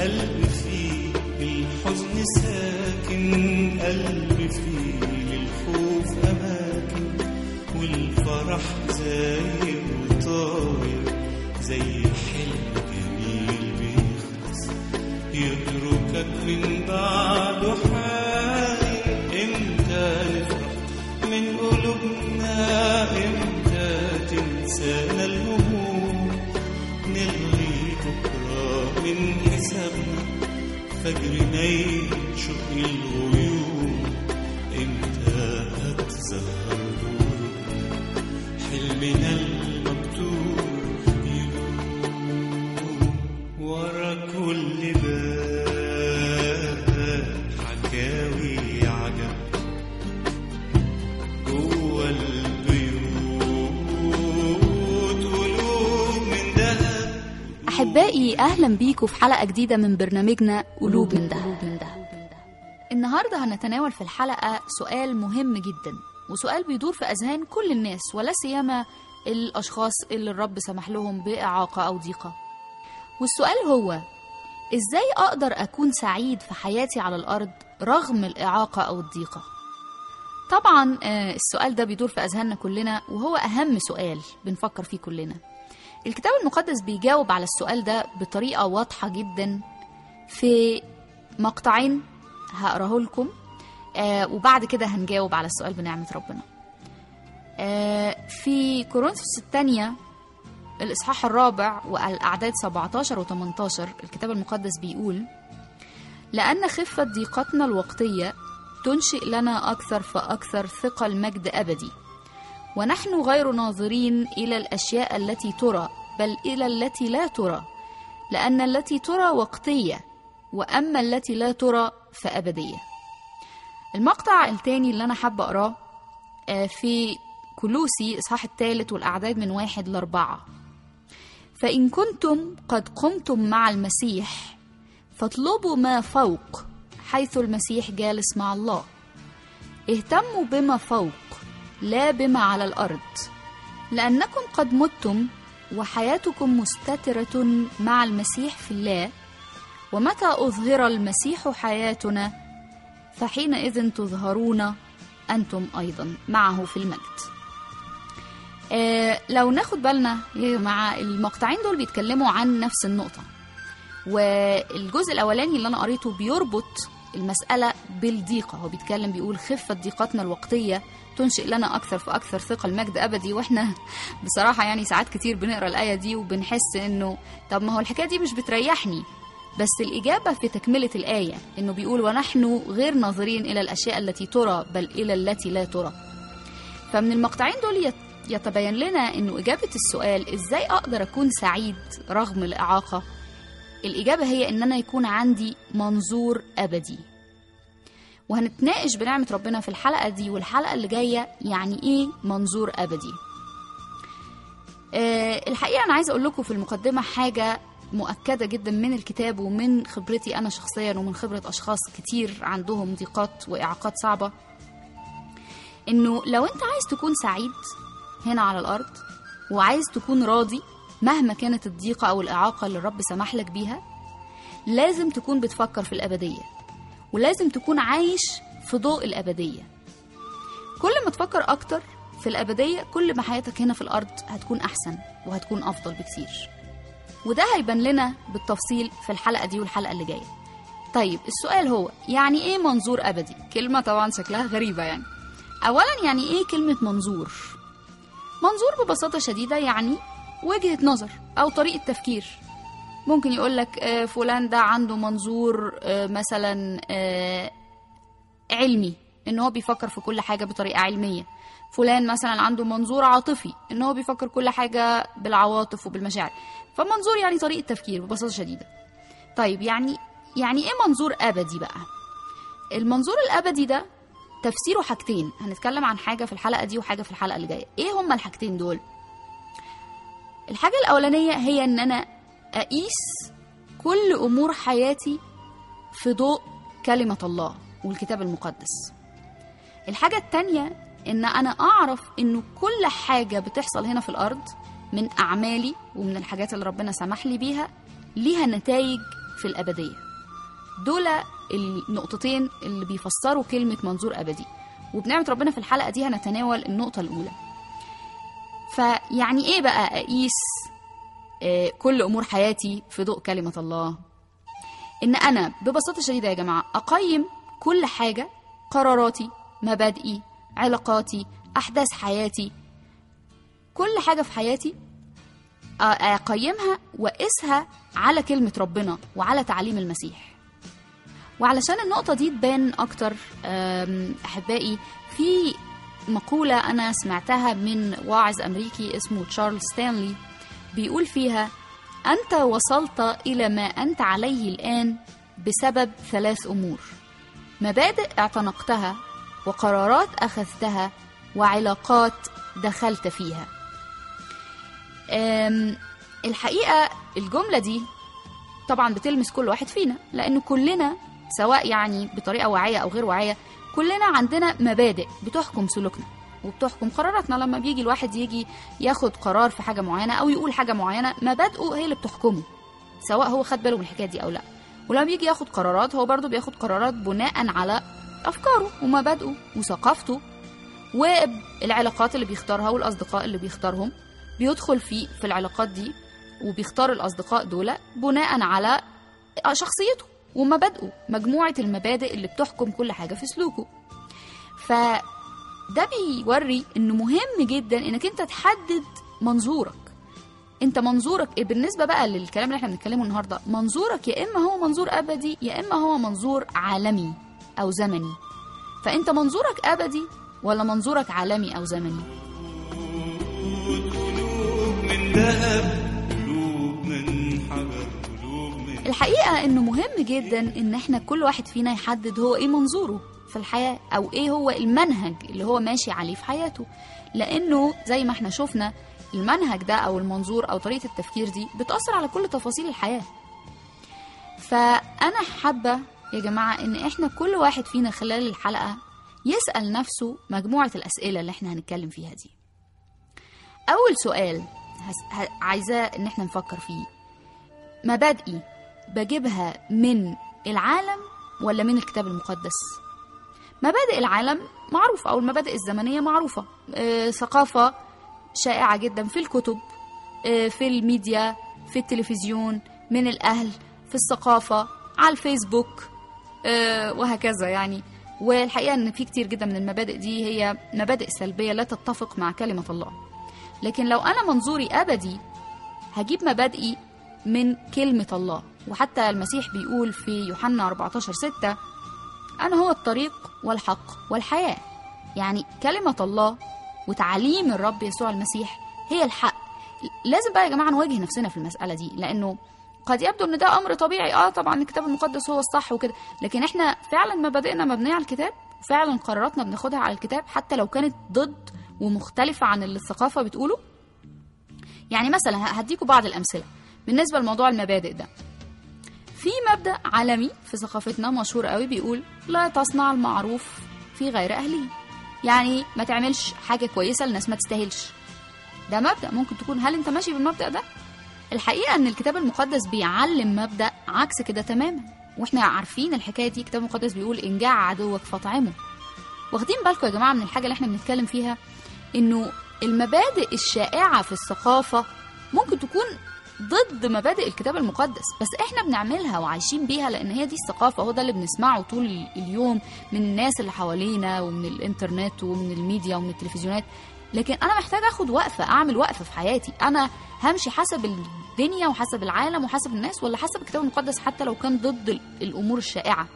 قلب فيه الحزن ساكن قلب فيه للخوف أماكن والفرح زاير وطاير زي حلم جميل بيخلص يتركك من بعده حاير امتى نفرح من قلوبنا امتى تنسانا الهموم نلغي بكرة من حسابنا فجر نيشق الغيوم امتى هتظهر قلوبنا حلمنا المكتوب يدوم ورا كل باب حكاوي عجب جوه البيوت قلوب من دهب أحبائي أهلا بيكم في حلقة جديدة من برنامجنا قلوب من دهب النهاردة هنتناول في الحلقة سؤال مهم جدا وسؤال بيدور في أذهان كل الناس ولا سيما الأشخاص اللي الرب سمح لهم بإعاقة أو ضيقة والسؤال هو إزاي أقدر أكون سعيد في حياتي على الأرض رغم الإعاقة أو الضيقة طبعا آه، السؤال ده بيدور في أذهاننا كلنا وهو أهم سؤال بنفكر فيه كلنا الكتاب المقدس بيجاوب على السؤال ده بطريقة واضحة جدا في مقطعين هقراه لكم آه وبعد كده هنجاوب على السؤال بنعمة ربنا آه في كورنثوس الثانية الإصحاح الرابع والأعداد 17 و 18 الكتاب المقدس بيقول لأن خفة ضيقتنا الوقتية تنشئ لنا أكثر فأكثر ثقل مجد أبدي ونحن غير ناظرين إلى الأشياء التي ترى بل إلى التي لا ترى لأن التي ترى وقتية وأما التي لا ترى فأبدية المقطع التاني اللي أنا حابة أقراه آه، في كلوسي إصحاح الثالث والأعداد من واحد لأربعة فإن كنتم قد قمتم مع المسيح فاطلبوا ما فوق حيث المسيح جالس مع الله اهتموا بما فوق لا بما على الأرض لأنكم قد متم وحياتكم مستترة مع المسيح في الله ومتى أظهر المسيح حياتنا فحينئذ تظهرون أنتم أيضا معه في المجد آه لو ناخد بالنا يا جماعة المقطعين دول بيتكلموا عن نفس النقطة والجزء الأولاني اللي أنا قريته بيربط المسألة بالضيقة هو بيتكلم بيقول خفة ضيقتنا الوقتية تنشئ لنا أكثر فأكثر ثقة المجد أبدي وإحنا بصراحة يعني ساعات كتير بنقرأ الآية دي وبنحس إنه طب ما هو الحكاية دي مش بتريحني بس الإجابة في تكملة الآية إنه بيقول ونحن غير ناظرين إلى الأشياء التي ترى بل إلى التي لا ترى فمن المقطعين دول يت- يتبين لنا إنه إجابة السؤال إزاي أقدر أكون سعيد رغم الإعاقة الإجابة هي إن أنا يكون عندي منظور أبدي وهنتناقش بنعمة ربنا في الحلقة دي والحلقة اللي جاية يعني إيه منظور أبدي أه الحقيقة أنا عايزة أقول لكم في المقدمة حاجة مؤكدة جدا من الكتاب ومن خبرتي أنا شخصيا ومن خبرة أشخاص كتير عندهم ضيقات وإعاقات صعبة إنه لو أنت عايز تكون سعيد هنا على الأرض وعايز تكون راضي مهما كانت الضيقة أو الإعاقة اللي الرب سمح لك بيها لازم تكون بتفكر في الأبدية ولازم تكون عايش في ضوء الأبدية كل ما تفكر أكتر في الأبدية كل ما حياتك هنا في الأرض هتكون أحسن وهتكون أفضل بكتير وده هيبان لنا بالتفصيل في الحلقة دي والحلقة اللي جاية طيب السؤال هو يعني إيه منظور أبدي؟ كلمة طبعا شكلها غريبة يعني أولا يعني إيه كلمة منظور؟ منظور ببساطة شديدة يعني وجهة نظر أو طريقة تفكير ممكن يقول لك آه، فلان ده عنده منظور آه، مثلا آه، علمي ان هو بيفكر في كل حاجه بطريقه علميه فلان مثلا عنده منظور عاطفي ان هو بيفكر كل حاجه بالعواطف وبالمشاعر فمنظور يعني طريقه تفكير ببساطه شديده طيب يعني يعني ايه منظور ابدي بقى المنظور الابدي ده تفسيره حاجتين هنتكلم عن حاجه في الحلقه دي وحاجه في الحلقه اللي جايه ايه هما الحاجتين دول الحاجه الاولانيه هي ان انا اقيس كل امور حياتي في ضوء كلمه الله والكتاب المقدس الحاجه التانيه ان انا اعرف انه كل حاجه بتحصل هنا في الارض من اعمالي ومن الحاجات اللي ربنا سمح لي بيها ليها نتائج في في الأبدية دول النقطتين اللي بيفسروا كلمة منظور أبدي وبنعمة ربنا في الحلقة دي هنتناول النقطة الأولى فيعني إيه بقى أقيس آه، كل أمور حياتي في ضوء كلمة الله إن أنا ببساطة شديدة يا جماعة أقيم كل حاجة قراراتي مبادئي علاقاتي أحداث حياتي كل حاجة في حياتي أ- أقيمها وأقيسها على كلمة ربنا وعلى تعليم المسيح وعلشان النقطة دي تبان أكتر أم، أحبائي في مقولة أنا سمعتها من واعظ أمريكي اسمه تشارلز ستانلي بيقول فيها أنت وصلت إلى ما أنت عليه الآن بسبب ثلاث أمور مبادئ اعتنقتها وقرارات أخذتها وعلاقات دخلت فيها أم، الحقيقة الجملة دي طبعا بتلمس كل واحد فينا لأن كلنا سواء يعني بطريقة واعية أو غير واعية كلنا عندنا مبادئ بتحكم سلوكنا وبتحكم قراراتنا لما بيجي الواحد يجي ياخد قرار في حاجة معينة أو يقول حاجة معينة مبادئه هي اللي بتحكمه سواء هو خد باله من الحكاية دي أو لا ولما بيجي ياخد قرارات هو برضه بياخد قرارات بناء على أفكاره ومبادئه وثقافته والعلاقات اللي بيختارها والأصدقاء اللي بيختارهم بيدخل في في العلاقات دي وبيختار الأصدقاء دول بناء على شخصيته ومبادئه مجموعة المبادئ اللي بتحكم كل حاجة في سلوكه فده بيوري إنه مهم جدا إنك أنت تحدد منظورك انت منظورك إيه بالنسبه بقى للكلام اللي احنا بنتكلمه النهارده منظورك يا اما هو منظور ابدي يا اما هو منظور عالمي او زمني فانت منظورك ابدي ولا منظورك عالمي او زمني قلوب من ذهب قلوب من حجر قلوب من الحقيقه انه مهم جدا ان احنا كل واحد فينا يحدد هو ايه منظوره في الحياه او ايه هو المنهج اللي هو ماشي عليه في حياته لانه زي ما احنا شفنا المنهج ده او المنظور او طريقه التفكير دي بتاثر على كل تفاصيل الحياه فانا حابه يا جماعه ان احنا كل واحد فينا خلال الحلقه يسال نفسه مجموعه الاسئله اللي احنا هنتكلم فيها دي اول سؤال هس- ه- عايزاه ان احنا نفكر فيه مبادئي بجيبها من العالم ولا من الكتاب المقدس مبادئ العالم معروفة أو المبادئ الزمنية معروفة آه، ثقافة شائعة جدا في الكتب آه، في الميديا في التلفزيون من الأهل في الثقافة على الفيسبوك آه، وهكذا يعني والحقيقة أن في كتير جدا من المبادئ دي هي مبادئ سلبية لا تتفق مع كلمة الله لكن لو أنا منظوري أبدي هجيب مبادئي من كلمة الله وحتى المسيح بيقول في يوحنا 14 6 أنا هو الطريق والحق والحياة يعني كلمة الله وتعليم الرب يسوع المسيح هي الحق لازم بقى يا جماعة نواجه نفسنا في المسألة دي لأنه قد يبدو ان ده امر طبيعي اه طبعا الكتاب المقدس هو الصح وكده لكن احنا فعلا مبادئنا مبنيه على الكتاب فعلا قراراتنا بناخدها على الكتاب حتى لو كانت ضد ومختلفه عن اللي الثقافه بتقوله يعني مثلا ه- هديكوا بعض الامثله بالنسبه لموضوع المبادئ ده في مبدا عالمي في ثقافتنا مشهور قوي بيقول لا تصنع المعروف في غير اهله يعني ما تعملش حاجه كويسه لناس ما تستاهلش ده مبدا ممكن تكون هل انت ماشي بالمبدا ده الحقيقه ان الكتاب المقدس بيعلم مبدا عكس كده تماما واحنا عارفين الحكايه دي الكتاب المقدس بيقول ان جاع عدوك فاطعمه واخدين بالكم يا جماعه من الحاجه اللي احنا بنتكلم فيها انه المبادئ الشائعه في الثقافه ممكن تكون ضد مبادئ الكتاب المقدس بس احنا بنعملها وعايشين بيها لان هي دي الثقافه هو ده اللي بنسمعه طول ال- اليوم من الناس اللي حوالينا ومن الانترنت ومن الميديا ومن التلفزيونات لكن انا محتاج اخد وقفه اعمل وقفه في حياتي انا همشي حسب الدنيا وحسب العالم وحسب الناس ولا حسب الكتاب المقدس حتى لو كان ضد ال- الامور الشائعه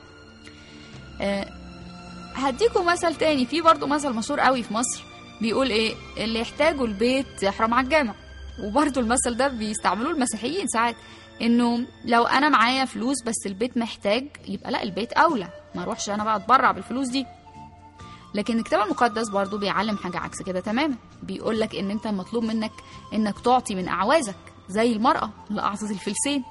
آه، هديكم مثل تاني في برضو مثل مشهور قوي في مصر بيقول ايه اللي يحتاجه البيت يحرم على الجامع وبرضو المثل ده بيستعملوه المسيحيين ساعات انه لو انا معايا فلوس بس البيت محتاج يبقى لا البيت اولى ما اروحش انا بقى اتبرع بالفلوس دي لكن الكتاب المقدس برضو بيعلم حاجة عكس كده تماما بيقول لك ان انت مطلوب منك انك تعطي من اعوازك زي المرأة اللي اعطت الفلسين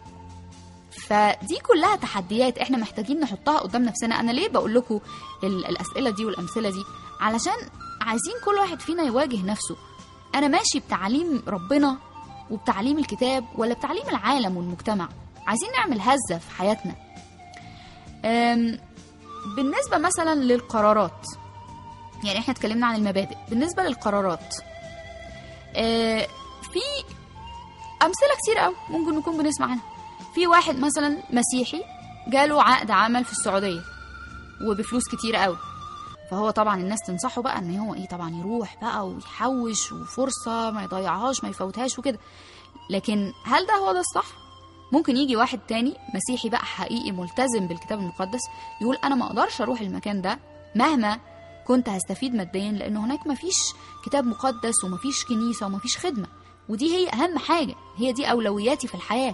فدي كلها تحديات احنا محتاجين نحطها قدام نفسنا انا ليه بقول لكم ال- الاسئله دي والامثله دي علشان عايزين كل واحد فينا يواجه نفسه انا ماشي بتعليم ربنا وبتعليم الكتاب ولا بتعليم العالم والمجتمع عايزين نعمل هزة في حياتنا أم، بالنسبة مثلا للقرارات يعني احنا اتكلمنا عن المبادئ بالنسبة للقرارات آه، في أمثلة كتير قوي ممكن نكون بنسمع عنها في واحد مثلا مسيحي جاله عقد عمل في السعودية وبفلوس كتير قوي فهو طبعا الناس تنصحه بقى ان هو ايه طبعا يروح بقى ويحوش وفرصة ما يضيعهاش ما يفوتهاش وكده لكن هل ده هو ده الصح؟ ممكن يجي واحد تاني مسيحي بقى حقيقي ملتزم بالكتاب المقدس يقول انا ما اقدرش اروح المكان ده مهما كنت هستفيد ماديا لان هناك مفيش كتاب مقدس ومفيش كنيسه ومفيش خدمه ودي هي اهم حاجه هي دي اولوياتي في الحياه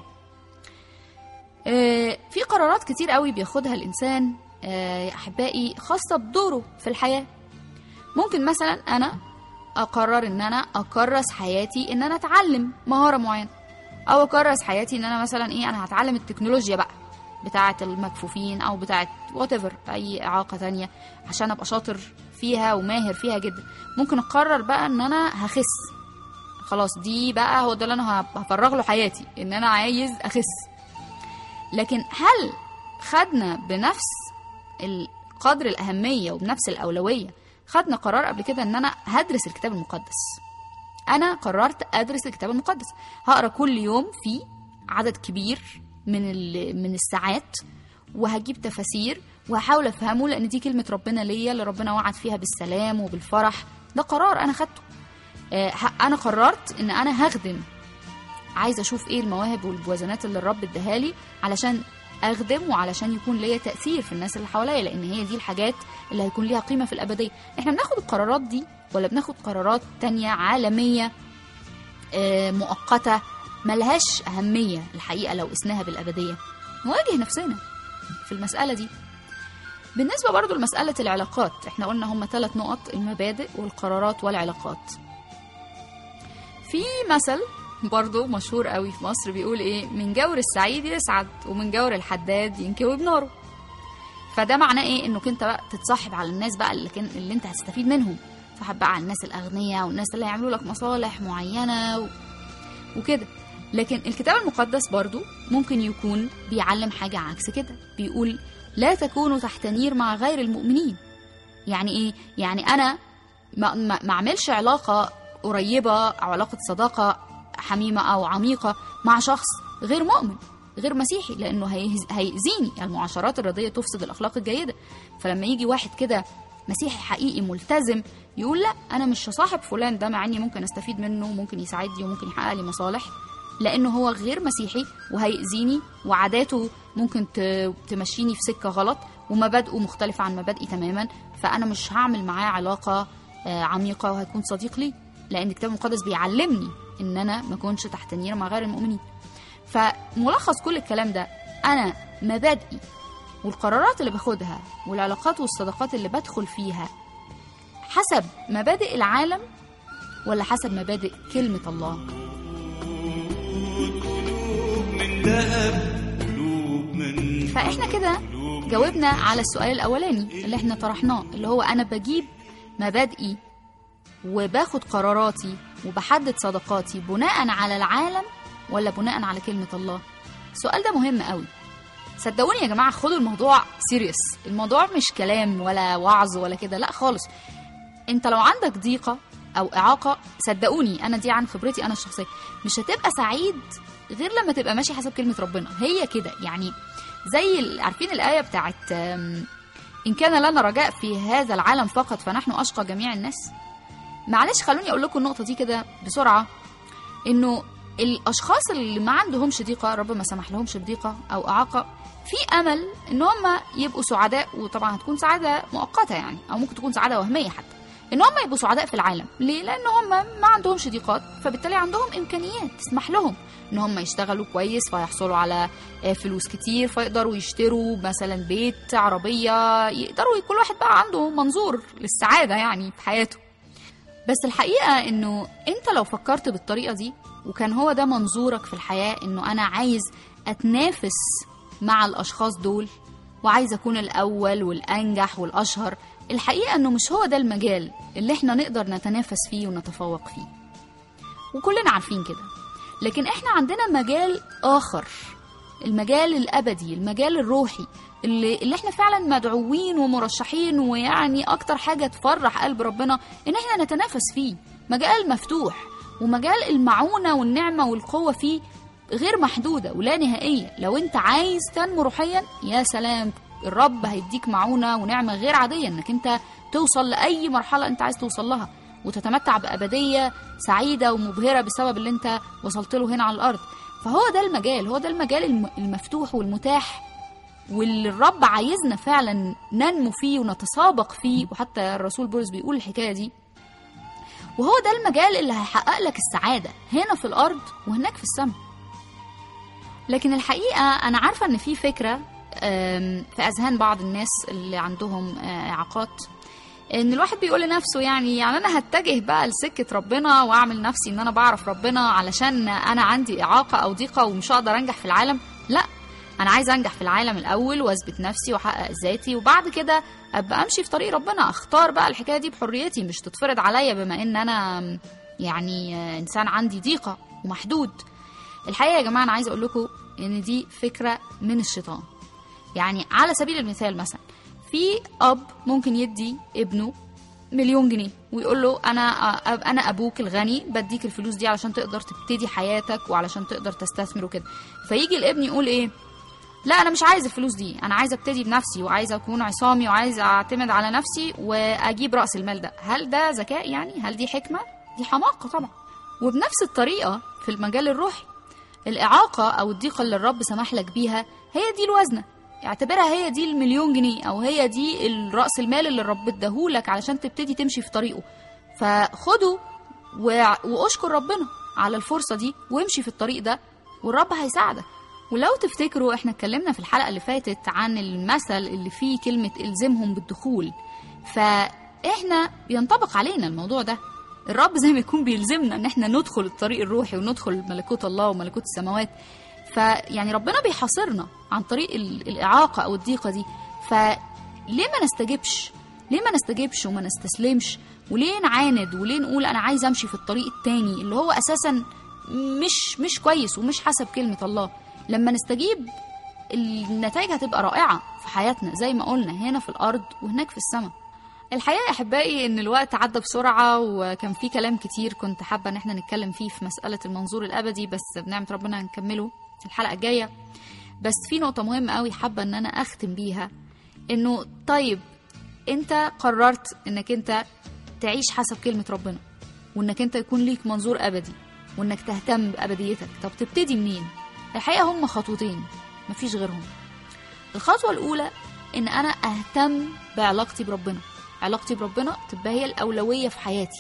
آه، في قرارات كتير قوي بياخدها الانسان آه، يا احبائي خاصه بدوره في الحياه ممكن مثلا انا اقرر ان انا اكرس حياتي ان انا اتعلم مهاره معينه او اكرس حياتي ان انا مثلا ايه انا هتعلم التكنولوجيا بقى بتاعه المكفوفين او بتاعه وات اي اعاقه تانية عشان ابقى شاطر فيها وماهر فيها جدا ممكن اقرر بقى ان انا هخس خلاص دي بقى هو ده اللي انا هف- هفرغ له حياتي ان انا عايز اخس لكن هل خدنا بنفس القدر الأهمية وبنفس الأولوية خدنا قرار قبل كده إن أنا هدرس الكتاب المقدس أنا قررت أدرس الكتاب المقدس هقرأ كل يوم في عدد كبير من ال- من الساعات وهجيب تفاسير وهحاول أفهمه لأن دي كلمة ربنا ليا اللي ربنا وعد فيها بالسلام وبالفرح ده قرار أنا خدته آه، ه- أنا قررت إن أنا هخدم عايزه اشوف ايه المواهب والموازنات اللي الرب اداها لي علشان اخدم وعلشان يكون ليا تاثير في الناس اللي حواليا لان هي دي الحاجات اللي هيكون ليها قيمه في الابديه احنا بناخد القرارات دي ولا بناخد قرارات تانية عالميه آه، مؤقته ملهاش اهميه الحقيقه لو قسناها بالابديه نواجه نفسنا في المساله دي بالنسبه برضو لمساله العلاقات احنا قلنا هم ثلاث نقط المبادئ والقرارات والعلاقات في مثل برضه مشهور قوي في مصر بيقول ايه من جور السعيد يسعد ومن جور الحداد ينكوي بناره فده معناه ايه انك انت بقى تتصاحب على الناس بقى اللي, كان اللي انت هتستفيد منهم تصاحب بقى على الناس الاغنياء والناس اللي هيعملوا لك مصالح معينه و... وكده لكن الكتاب المقدس برضو ممكن يكون بيعلم حاجة عكس كده بيقول لا تكونوا تحت نير مع غير المؤمنين يعني ايه يعني انا ما, ما, ما اعملش علاقة قريبة او علاقة صداقة حميمة او عميقة مع شخص غير مؤمن غير مسيحي لانه هيهز- هيأذيني المعاشرات الردية تفسد الاخلاق الجيدة فلما يجي واحد كده مسيحي حقيقي ملتزم يقول لا انا مش هصاحب فلان ده مع اني ممكن استفيد منه وممكن يساعدني وممكن يحقق لي مصالح لانه هو غير مسيحي وهيأذيني وعاداته ممكن ت- تمشيني في سكة غلط ومبادئه مختلفة عن مبادئي تماما فانا مش هعمل معاه علاقة آه، عميقة وهيكون صديق لي لان الكتاب المقدس بيعلمني ان انا ما اكونش تحت نير مع غير المؤمنين فملخص كل الكلام ده انا مبادئي والقرارات اللي باخدها والعلاقات والصداقات اللي بدخل فيها حسب مبادئ العالم ولا حسب مبادئ كلمة الله من ذهب قلوب من فاحنا كده جاوبنا على السؤال الاولاني اللي احنا طرحناه اللي هو انا بجيب مبادئي وباخد قراراتي وبحدد صداقاتي بناء على العالم ولا بناء على كلمة الله السؤال ده مهم قوي صدقوني يا جماعة خدوا الموضوع سيريس الموضوع مش كلام ولا وعظ ولا كده لا خالص انت لو عندك ضيقة او اعاقة صدقوني انا دي عن خبرتي انا الشخصية مش هتبقى سعيد غير لما تبقى ماشي حسب كلمة ربنا هي كده يعني زي ال- عارفين الآية بتاعت أم، إن كان لنا رجاء في هذا العالم فقط فنحن أشقى جميع الناس معلش خلوني أقول لكم النقطة دي كده بسرعة إنه الأشخاص اللي ما عندهمش ضيقة رب ما سمح لهمش بضيقة أو إعاقة في أمل إن هم يبقوا سعداء وطبعا هتكون سعادة مؤقتة يعني أو ممكن تكون سعادة وهمية حتى إن هم يبقوا سعداء في العالم ليه؟ لأن هم ما عندهمش ضيقات فبالتالي عندهم إمكانيات تسمح لهم إن هم يشتغلوا كويس فيحصلوا على آه، فلوس كتير فيقدروا يشتروا مثلا بيت عربية يقدروا كل واحد بقى عنده منظور للسعادة يعني في حياته بس الحقيقة انه انت لو فكرت بالطريقة دي وكان هو ده منظورك في الحياة انه انا عايز اتنافس مع الاشخاص دول وعايز اكون الاول والانجح والاشهر الحقيقة انه مش هو ده المجال اللي احنا نقدر نتنافس فيه ونتفوق فيه وكلنا عارفين كده لكن احنا عندنا مجال اخر المجال الابدي المجال الروحي اللي, اللي احنا فعلا مدعوين ومرشحين ويعني اكتر حاجه تفرح قلب ربنا ان احنا نتنافس فيه مجال مفتوح ومجال المعونه والنعمه والقوه فيه غير محدوده ولا نهائيه لو انت عايز تنمو روحيا يا سلام الرب هيديك معونه ونعمه غير عاديه انك انت توصل لاي مرحله انت عايز توصل لها وتتمتع بابديه سعيده ومبهره بسبب اللي انت وصلت له هنا على الارض فهو ده المجال هو ده المجال الم- المفتوح والمتاح واللي الرب عايزنا فعلا ننمو فيه ونتسابق فيه وحتى الرسول بولس بيقول الحكايه دي وهو ده المجال اللي هيحقق لك السعاده هنا في الارض وهناك في السماء لكن الحقيقه انا عارفه ان في فكره آم، في اذهان بعض الناس اللي عندهم آه، اعاقات ان الواحد بيقول لنفسه يعني يعني انا هتجه بقى لسكه ربنا واعمل نفسي ان انا بعرف ربنا علشان انا عندي اعاقه او ضيقه ومش هقدر انجح في العالم لا انا عايز انجح في العالم الاول واثبت نفسي واحقق ذاتي وبعد كده ابقى امشي في طريق ربنا اختار بقى الحكايه دي بحريتي مش تتفرض عليا بما ان انا يعني آه، انسان عندي ضيقه ومحدود الحقيقه يا جماعه انا عايزه اقول لكم ان دي فكره من الشيطان يعني على سبيل المثال مثلا في اب ممكن يدي ابنه مليون جنيه ويقول له انا انا ابوك الغني بديك الفلوس دي علشان تقدر تبتدي حياتك وعلشان تقدر تستثمر وكده فيجي الابن يقول ايه لا انا مش عايز الفلوس دي انا عايز ابتدي بنفسي وعايز اكون عصامي وعايز اعتمد على نفسي واجيب راس المال ده هل ده ذكاء يعني هل دي حكمه دي حماقه طبعا وبنفس الطريقه في المجال الروحي الإعاقة أو الضيقة اللي الرب سمح لك بيها هي دي الوزنة اعتبرها هي دي المليون جنيه أو هي دي الرأس المال اللي الرب اداهولك علشان تبتدي تمشي في طريقه فخده و- واشكر ربنا على الفرصة دي وامشي في الطريق ده والرب هيساعدك ولو تفتكروا احنا اتكلمنا في الحلقة اللي فاتت عن المثل اللي فيه كلمة الزمهم بالدخول فاحنا بينطبق علينا الموضوع ده الرب زي ما يكون بيلزمنا ان احنا ندخل الطريق الروحي وندخل ملكوت الله وملكوت السماوات فيعني ربنا بيحاصرنا عن طريق ال- الاعاقه او الضيقه دي فليه ما نستجبش ليه ما نستجبش وما نستسلمش وليه نعاند وليه نقول انا عايز امشي في الطريق التاني اللي هو اساسا مش مش كويس ومش حسب كلمه الله لما نستجيب النتائج هتبقى رائعه في حياتنا زي ما قلنا هنا في الارض وهناك في السماء الحقيقه يا احبائي ان الوقت عدى بسرعه وكان في كلام كتير كنت حابه ان احنا نتكلم فيه في مساله المنظور الابدي بس بنعمه ربنا هنكمله الحلقه الجايه بس في نقطه مهمه قوي حابه ان انا اختم بيها انه طيب انت قررت انك انت تعيش حسب كلمه ربنا وانك انت يكون ليك منظور ابدي وانك تهتم بابديتك طب تبتدي منين الحقيقه هم خطوتين مفيش غيرهم الخطوه الاولى ان انا اهتم بعلاقتي بربنا علاقتي بربنا تبقى هي الأولوية في حياتي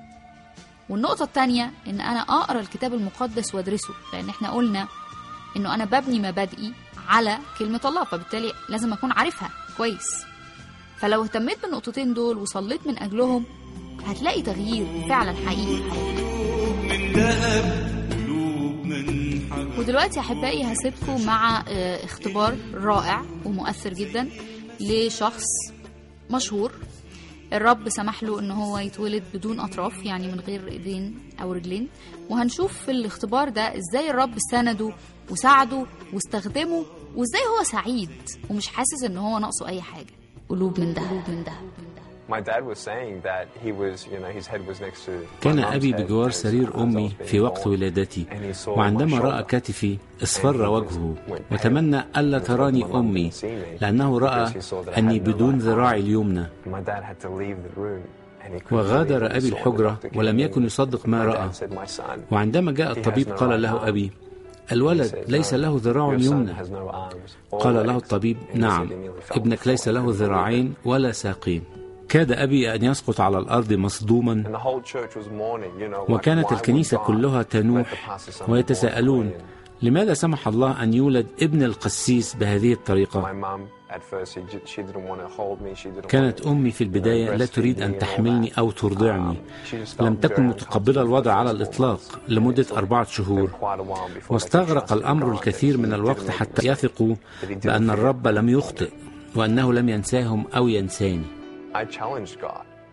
والنقطة التانية إن أنا أقرأ الكتاب المقدس وأدرسه لأن إحنا قلنا إنه أنا ببني مبادئي على كلمة الله فبالتالي لازم أكون عارفها كويس فلو اهتميت بالنقطتين دول وصليت من أجلهم هتلاقي تغيير فعلا حقيقي في حياتك من ذهب قلوب من حجر ودلوقتي أحبائي هسيبكم مع آه، اختبار رائع ومؤثر جدا لشخص مشهور الرب سمح له ان هو يتولد بدون اطراف يعني من غير ايدين او رجلين وهنشوف في الاختبار ده ازاي الرب سنده وساعده واستخدمه وازاي هو سعيد ومش حاسس ان هو ناقصه اي حاجه قلوب من ذهب قلوب من ذهب My dad was saying that he was, you know, his head was next to my كان mom's أبي head بجوار as- سرير as I أمي was being في وقت born. ولادتي And he saw وعندما my رأى shoulder. كتفي اصفر وجهه went وتمنى pale. ألا He تراني thought my mom أمي didn't see me لأنه رأى because he saw that I أني had no بدون right ذراعي arm. اليمنى My dad had to leave the room and he couldn't believe وغادر what he أبي saw. The الحجرة doctor came ولم in. يكن يصدق ما My رأى dad said, "My son." وعندما جاء He has الطبيب no قال right له arm. أبي He الولد said, ليس "No, له ذراع your son يمنى has no arms or قال له legs." الطبيب And he said نعم he nearly fell ابنك off ليس the floor. له He couldn't believe it. ذراعين ولا ساقين كاد أبي أن يسقط على الأرض مصدوما And the whole church was mourning, you know, like, وكانت why would الكنيسة God كلها let تنوح the pastor's son be born ويتساءلون this way? لماذا سمح الله أن يولد ابن القسيس بهذه My الطريقة؟ mom, at first, she, ju- she didn't want to hold me. She didn't كانت want to, أمي في you know, البداية لا breastfeed تريد me أن and all تحملني that. أو ترضعني Um, she just لم felt تكن very متقبلة uncomfortable الوضع for على the first four الإطلاق months. لمدة So أربعة it شهور took quite a while before they could واستغرق trust in الأمر God that الكثير he من didn't الوقت make حتى mistakes, يثقوا that he didn't بأن forget. الرب لم يخطئ وأنه لم ينساهم أو ينساني I challenged God.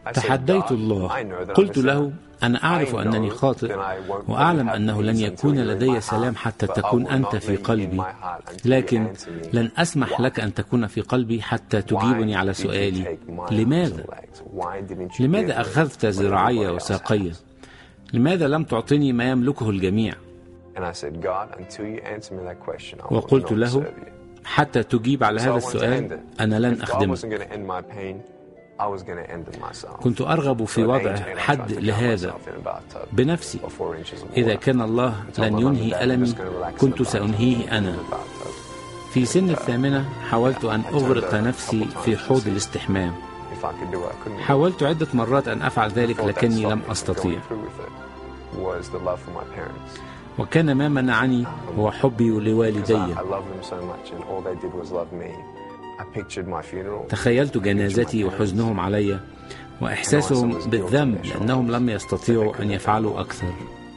تحديت الله قلت له أنا أعرف أنني خاطئ وأعلم أنه لن يكون لدي سلام حتى تكون أنت في قلبي لكن لن أسمح لك أن تكون في قلبي حتى تجيبني على سؤالي لماذا؟ لماذا أخذت ذراعي وساقي؟ لماذا لم تعطني ما يملكه الجميع؟ وقلت له حتى تجيب على هذا السؤال أنا لن أخدمك كنت أرغب في وضع حد لهذا بنفسي إذا كان الله لن ينهي ألمي كنت سأنهيه أنا في سن الثامنة حاولت أن أغرق نفسي في حوض الاستحمام حاولت عدة مرات أن أفعل ذلك لكني لم أستطيع وكان ما منعني هو حبي لوالدي تخيلت جنازتي وحزنهم علي وإحساسهم بالذنب لأنهم لم يستطيعوا أن يفعلوا أكثر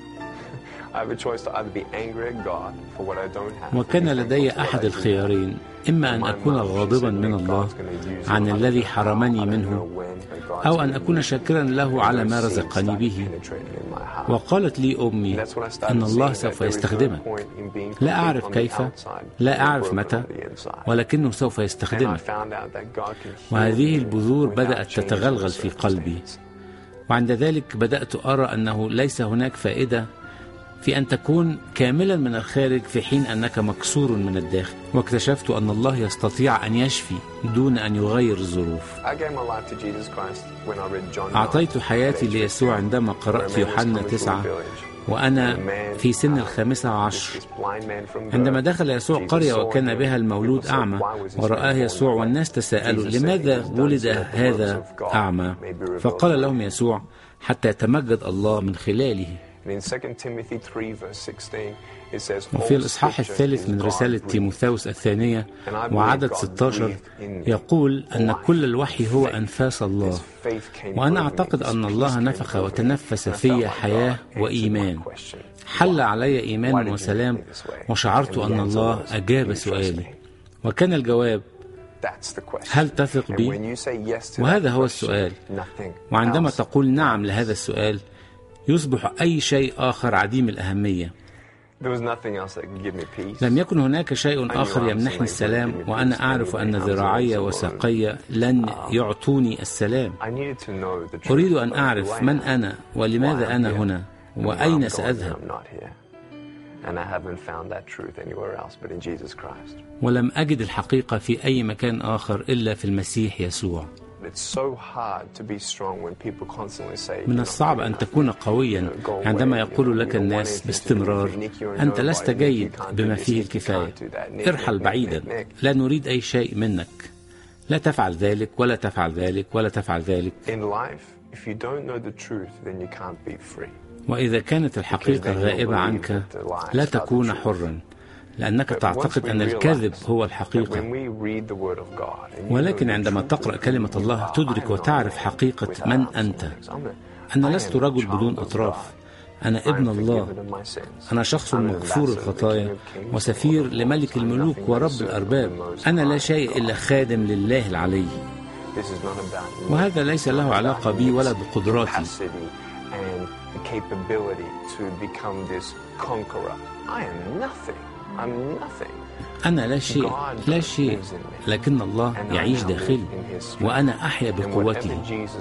وكان لدي أحد الخيارين إما أن أكون غاضبا من الله عن الذي حرمني منه أو أن أكون شاكرا له على ما رزقني به وقالت لي أمي أن الله سوف يستخدمك لا أعرف كيف لا أعرف متى ولكنه سوف يستخدمك وهذه البذور بدأت تتغلغل في قلبي وعند ذلك بدأت أرى أنه ليس هناك فائدة في أن تكون كاملا من الخارج في حين أنك مكسور من الداخل واكتشفت أن الله يستطيع أن يشفي دون أن يغير الظروف أعطيت حياتي ليسوع عندما قرأت يوحنا تسعة وأنا في سن الخامسة عشر عندما دخل يسوع قرية وكان بها المولود أعمى ورآه يسوع والناس تساءلوا لماذا ولد هذا أعمى فقال لهم يسوع حتى يتمجد الله من خلاله وفي الإصحاح الثالث من رسالة تيموثاوس الثانية وعدد 16 يقول أن كل الوحي هو أنفاس الله وأنا أعتقد أن الله نفخ وتنفس في حياة وإيمان حل علي إيمان وسلام وشعرت أن الله أجاب سؤالي وكان الجواب هل تثق بي؟ وهذا هو السؤال وعندما تقول نعم لهذا السؤال يصبح أي شيء آخر عديم الأهمية لم يكن هناك شيء آخر يمنحني السلام وأنا أعرف أن ذراعي وساقي لن يعطوني السلام أريد أن أعرف من أنا ولماذا أنا هنا وأين سأذهب ولم أجد الحقيقة في أي مكان آخر إلا في المسيح يسوع من الصعب أن تكون قويا عندما يقول لك الناس باستمرار أنت لست جيد بما فيه الكفاية ارحل بعيدا لا نريد أي شيء منك لا تفعل ذلك ولا تفعل ذلك ولا تفعل ذلك وإذا كانت الحقيقة غائبة عنك لا تكون حرا لأنك تعتقد أن الكذب هو الحقيقة ولكن عندما تقرأ كلمة الله تدرك وتعرف حقيقة من أنت أنا لست رجل بدون أطراف أنا ابن الله أنا شخص مغفور الخطايا وسفير لملك الملوك ورب الأرباب أنا لا شيء إلا خادم لله العلي وهذا ليس له علاقة بي ولا بقدراتي أنا لا شيء لا شيء لكن الله يعيش داخلي وأنا أحيا بقوته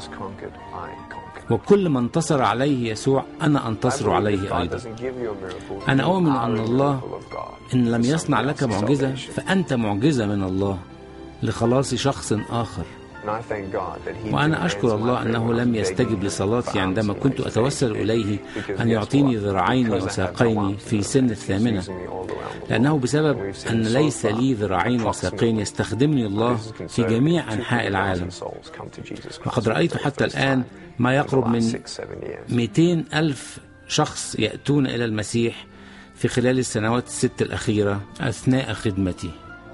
وكل ما انتصر عليه يسوع أنا أنتصر عليه أيضا أنا أؤمن أن الله إن لم يصنع لك معجزة فأنت معجزة من الله لخلاص شخص آخر وأنا أشكر الله أنه لم يستجب لصلاتي عندما كنت أتوسل إليه أن يعطيني ذراعين وساقين في سن الثامنة لأنه بسبب أن ليس لي ذراعين وساقين يستخدمني الله في جميع أنحاء العالم وقد رأيت حتى الآن ما يقرب من 200 ألف شخص يأتون إلى المسيح في خلال السنوات الست الأخيرة أثناء خدمتي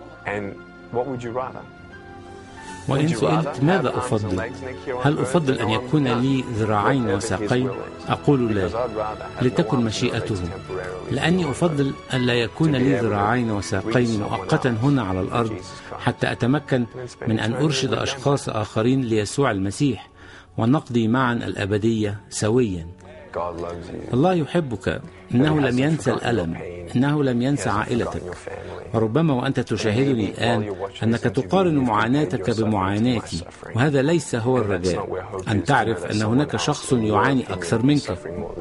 وإن سئلت ماذا أفضل هل أفضل أن يكون لي ذراعين وساقين أقول لا لتكن مشيئته لأني أفضل أن لا يكون لي ذراعين وساقين مؤقتا هنا على الأرض حتى أتمكن من أن أرشد أشخاص آخرين ليسوع المسيح ونقضي معا الأبدية سويا God loves you. الله يحبك إنه لم ينسى الألم إنه لم ينسى عائلتك وربما وأنت تشاهدني الآن أنك تقارن معاناتك بمعاناتي وهذا ليس هو الرجاء أن تعرف أن هناك شخص يعاني أكثر منك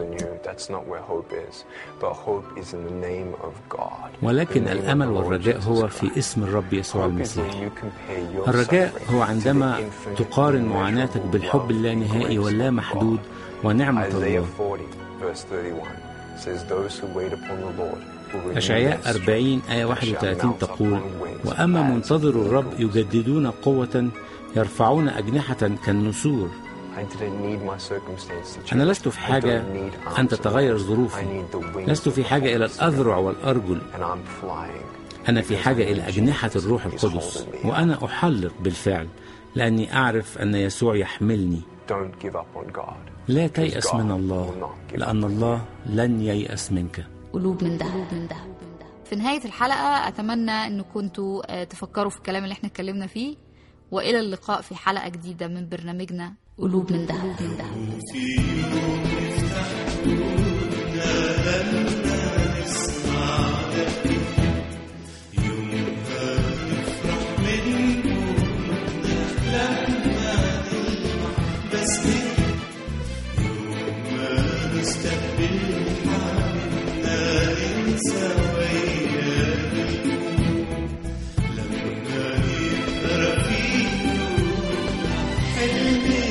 ولكن الأمل والرجاء هو في اسم الرب يسوع المسيح الرجاء هو عندما تقارن معاناتك بالحب اللانهائي واللامحدود ونعمة الله أشعياء 40 آية 31 تقول وأما منتظر الرب يجددون قوة يرفعون أجنحة كالنسور أنا لست في حاجة أن تتغير ظروفي لست في حاجة إلى الأذرع والأرجل أنا في حاجة إلى أجنحة الروح القدس وأنا أحلق بالفعل لأني أعرف أن يسوع يحملني لا تيأس من الله لأن الله لن ييأس منك قلوب من ذهب في نهاية الحلقة أتمنى أن كنتوا آه، تفكروا في الكلام اللي احنا اتكلمنا فيه وإلى اللقاء في حلقة جديدة من برنامجنا قلوب من ذهب من ذهب حلم